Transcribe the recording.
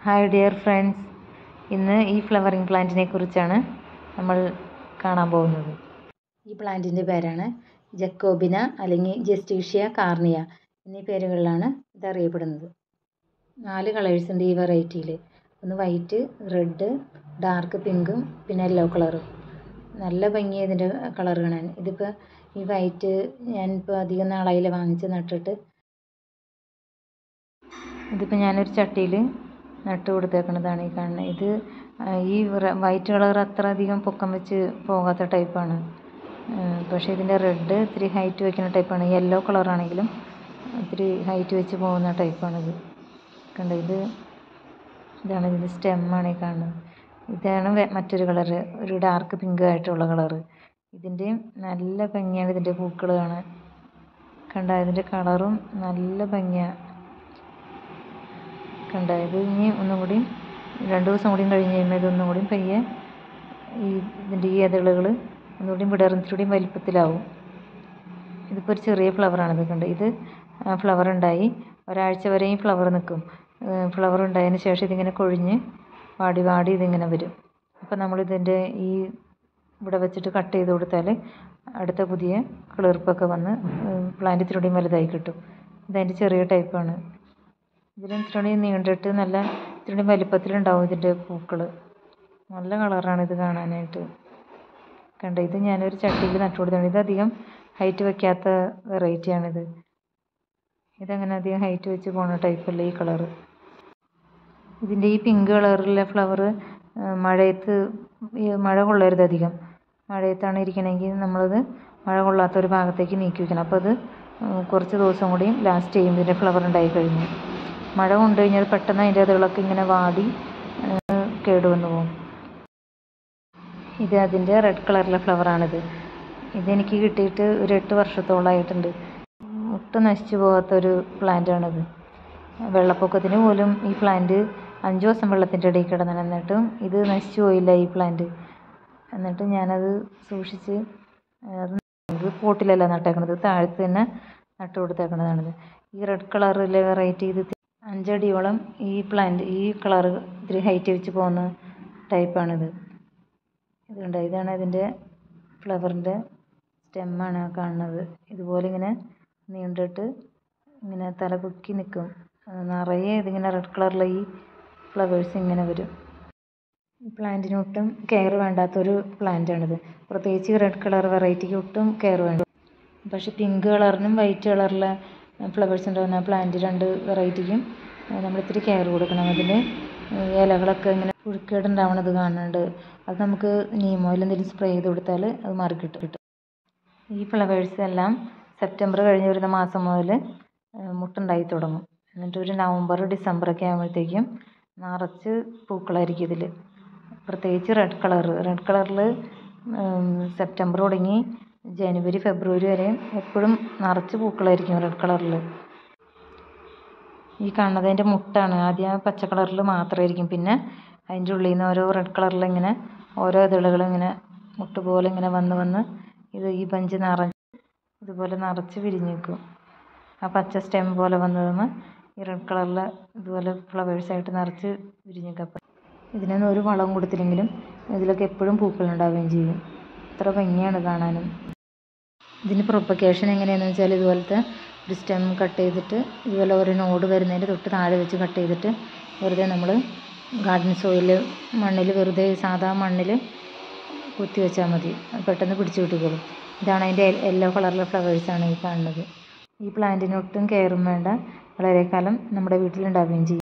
hi dear friends ഇന്ന് ഈ flowering പ്ലാന്റിനെ കുറിച്ചാണ് നമ്മൾ കാണാൻ പോകുന്നത് ഈ പ്ലാന്റിൻ്റെ പേരാണ് ജക്കോബിന അല്ലെങ്കിൽ ജസ്റ്റീഷ്യ കാർണിയ എന്നീ പേരുകളിലാണ് ഇത് അറിയപ്പെടുന്നത് നാല് കളേഴ്സ് ഉണ്ട് ഈ വെറൈറ്റിയിൽ ഒന്ന് വൈറ്റ് റെഡ് ഡാർക്ക് പിങ്കും പിന്നെ യെല്ലോ കളറും നല്ല ഭംഗി ഇതിൻ്റെ കളർ കാണാൻ ഇതിപ്പോൾ ഈ വൈറ്റ് ഞാനിപ്പോൾ അധികം നാളായില്ല വാങ്ങിച്ച് നട്ടിട്ട് ഇതിപ്പോൾ ഞാനൊരു ചട്ടിയിൽ നട്ട് കൊടുത്തേക്കുന്നതാണ് ഈ കാണുന്നത് ഇത് ഈ വൈറ്റ് കളർ അത്ര അധികം പൊക്കം വെച്ച് പോകാത്ത ടൈപ്പാണ് പക്ഷേ ഇതിൻ്റെ റെഡ് ഇത്തിരി ഹൈറ്റ് വയ്ക്കുന്ന ടൈപ്പാണ് യെല്ലോ കളറാണെങ്കിലും ഇത്തിരി ഹൈറ്റ് വെച്ച് പോകുന്ന ടൈപ്പാണിത് കണ്ടോ ഇത് ഇതാണ് ഇതിൻ്റെ സ്റ്റെമ്മാണ് ഈ കാണുന്നത് ഇതാണ് മറ്റൊരു കളറ് ഒരു ഡാർക്ക് പിങ്ക് ആയിട്ടുള്ള കളറ് ഇതിൻ്റെയും നല്ല ഭംഗിയാണ് ഇതിൻ്റെ പൂക്കൾ കാണാൻ കണ്ട ഇതിൻ്റെ കളറും നല്ല ഭംഗിയാണ് കണ്ട ഇത് ഇനി ഒന്നും കൂടി രണ്ട് ദിവസം കൂടിയും കഴിഞ്ഞ് കഴിയുമ്പോൾ ഇതൊന്നും കൂടി പയ്യെ ഈ ഇതിൻ്റെ ഈ ഇതളുകൾ ഒന്നുകൂടി വിടർന്നിട്ടുകൂടി വലിപ്പത്തിലാവും ഇതിപ്പോൾ ഒരു ചെറിയ ഫ്ലവറാണിത് കണ്ട് ഇത് ഫ്ലവർ ഉണ്ടായി ഒരാഴ്ച വരെ ഈ ഫ്ലവർ നിൽക്കും ഫ്ലവർ ഉണ്ടായതിന് ശേഷം ഇതിങ്ങനെ കൊഴിഞ്ഞ് വാടി വാടി ഇതിങ്ങനെ വരും അപ്പോൾ നമ്മളിതിൻ്റെ ഈ ഇവിടെ വെച്ചിട്ട് കട്ട് ചെയ്ത് കൊടുത്താൽ അടുത്ത പുതിയ കിളിർപ്പൊക്കെ വന്ന് പ്ലാന്റ് ഇത്തിരി വലുതായി കിട്ടും ഇതതിൻ്റെ ചെറിയ ടൈപ്പാണ് ഇതിന് ഇത്തിരി നീണ്ടിട്ട് നല്ല ഇത്തിരി വലിപ്പത്തിലുണ്ടാവും ഇതിൻ്റെ പൂക്കൾ നല്ല കളറാണ് ഇത് കാണാനായിട്ട് കണ്ട ഇത് ഞാനൊരു ചട്ടിയിൽ നട്ടു കൊടുത്തതാണ് ഇതധികം ഹൈറ്റ് വയ്ക്കാത്ത വെറൈറ്റിയാണിത് ഇതങ്ങനെ അധികം ഹൈറ്റ് വെച്ച് പോണ ടൈപ്പല്ല ഈ കളറ് ഇതിൻ്റെ ഈ പിങ്ക് കളറിലെ ഫ്ലവർ മഴയത്ത് മഴ കൊള്ളരുത് അധികം മഴയത്താണ് ഇരിക്കണമെങ്കിൽ നമ്മളത് മഴ കൊള്ളാത്ത ഒരു ഭാഗത്തേക്ക് നീക്കി വയ്ക്കണം അപ്പോൾ അത് കുറച്ച് ദിവസം കൂടി ലാസ്റ്റ് ചെയ്യും ഇതിൻ്റെ ഫ്ലവർ ഉണ്ടായി കഴിഞ്ഞ് മഴ കൊണ്ടു കഴിഞ്ഞാൽ പെട്ടെന്ന് അതിൻ്റെ ഇതളൊക്കെ ഇങ്ങനെ വാടി കേടുവന്നു പോകും ഇത് അതിൻ്റെ റെഡ് കളറിലെ ഫ്ലവറാണിത് ഇതെനിക്ക് കിട്ടിയിട്ട് ഒരു എട്ട് വർഷത്തോളമായിട്ടുണ്ട് ഒട്ടും നശിച്ചു പോകാത്തൊരു പ്ലാന്റാണിത് വെള്ളപ്പൊക്കത്തിന് പോലും ഈ പ്ലാന്റ് അഞ്ച് ദിവസം വെള്ളത്തിൻ്റെ ഇടയിൽ കിടന്നാണ് എന്നിട്ടും ഇത് നശിച്ചു പോയില്ല ഈ പ്ലാന്റ് എന്നിട്ട് ഞാനത് സൂക്ഷിച്ച് അത് ഇത് പോട്ടിലല്ല നട്ടേക്കണത് താഴത്ത് തന്നെ നട്ട് കൊടുത്തേക്കണതാണിത് ഈ റെഡ് കളറിലെ വെറൈറ്റി ഇത് അഞ്ചടിയോളം ഈ പ്ലാന്റ് ഈ കളറ് ഇത്തിരി ഹൈറ്റ് വെച്ച് പോകുന്ന ടൈപ്പാണിത് ഇതുണ്ട് ഇതാണ് ഇതിൻ്റെ ഫ്ലവറിൻ്റെ സ്റ്റെമ്മാണ് കാണുന്നത് ഇതുപോലെ ഇങ്ങനെ നീണ്ടിട്ട് ഇങ്ങനെ തല പൊക്കി നിൽക്കും നിറയെ ഇതിങ്ങനെ റെഡ് കളറിലെ ഈ ഫ്ലവേഴ്സ് ഇങ്ങനെ വരും ഈ പ്ലാന്റിന് ഒട്ടും കെയർ വേണ്ടാത്തൊരു പ്ലാന്റാണിത് പ്രത്യേകിച്ച് റെഡ് കളർ വെറൈറ്റിക്ക് ഒട്ടും കെയർ വേണ്ട പക്ഷേ പിങ്ക് കളറിനും വൈറ്റ് കളറിലെ ഫ്ലവേഴ്സ് ഉണ്ടാകുന്ന പ്ലാന്റ് രണ്ട് വെറൈറ്റിക്കും നമ്മൾ ഇത്തിരി കെയർ കൊടുക്കണം അതിന് ഇലകളൊക്കെ ഇങ്ങനെ പുഴുക്കേടുണ്ടാവണത് കാണുന്നുണ്ട് അത് നമുക്ക് നീം ഓയിൽ എന്തെങ്കിലും സ്പ്രേ ചെയ്ത് കൊടുത്താൽ അത് മാറി കിട്ടും കിട്ടും ഈ ഫ്ലവേഴ്സ് എല്ലാം സെപ്റ്റംബർ കഴിഞ്ഞ് വരുന്ന മാസം മുതൽ മുട്ടുണ്ടായി തുടങ്ങും എന്നിട്ട് ഒരു നവംബർ ഡിസംബർ ഒക്കെ ആകുമ്പോഴത്തേക്കും നിറച്ച് പൂക്കളായിരിക്കും ഇതിൽ പ്രത്യേകിച്ച് റെഡ് കളർ റെഡ് കളറിൽ സെപ്റ്റംബർ തുടങ്ങി ജനുവരി ഫെബ്രുവരി വരെ എപ്പോഴും നിറച്ച് പൂക്കളായിരിക്കും റെഡ് കളറിൽ ഈ കാണുന്നത് അതിൻ്റെ മുട്ടാണ് ആദ്യം പച്ച കളറിൽ മാത്രമായിരിക്കും പിന്നെ അതിൻ്റെ ഉള്ളിൽ നിന്ന് ഓരോ റെഡ് കളറിൽ ഇങ്ങനെ ഓരോ ഇതളുകൾ ഇങ്ങനെ മുട്ട് പോലെ ഇങ്ങനെ വന്ന് വന്ന് ഇത് ഈ ബഞ്ച് നിറച്ച് ഇതുപോലെ നിറച്ച് വിരിഞ്ഞ് നിൽക്കും ആ പച്ച സ്റ്റെം പോലെ വന്നതെന്ന് ഈ റെഡ് കളറിൽ ഇതുപോലെ ഫ്ലവേഴ്സായിട്ട് നിറച്ച് വിരിഞ്ഞ് നിൽക്കും ഇതിനൊന്നും ഒരു വളവും കൊടുത്തില്ലെങ്കിലും ഇതിലൊക്കെ എപ്പോഴും പൂക്കളുണ്ടാവുകയും ചെയ്യും അത്ര ഭംഗിയാണ് കാണാനും ഇതിന് പ്രൊപ്പഗേഷൻ എങ്ങനെയാണെന്ന് വെച്ചാൽ ഇതുപോലത്തെ ഒരു സ്റ്റെം കട്ട് ചെയ്തിട്ട് ഇതുപോലെ ഒരു നോഡ് വരുന്നതിൻ്റെ തൊട്ട് താഴെ വെച്ച് കട്ട് ചെയ്തിട്ട് വെറുതെ നമ്മൾ ഗാർഡൻ സോയിൽ മണ്ണിൽ വെറുതെ സാധാ മണ്ണിൽ കുത്തി വെച്ചാൽ മതി പെട്ടെന്ന് പിടിച്ച് കിട്ടിക്കോളും ഇതാണ് അതിൻ്റെ യെല്ലോ കളറിലെ ഫ്ലവേഴ്സാണ് ഈ കാണുന്നത് ഈ പ്ലാന്റിന് ഒട്ടും കെയറും വേണ്ട വളരെ കാലം നമ്മുടെ വീട്ടിലുണ്ടാവുകയും ചെയ്യും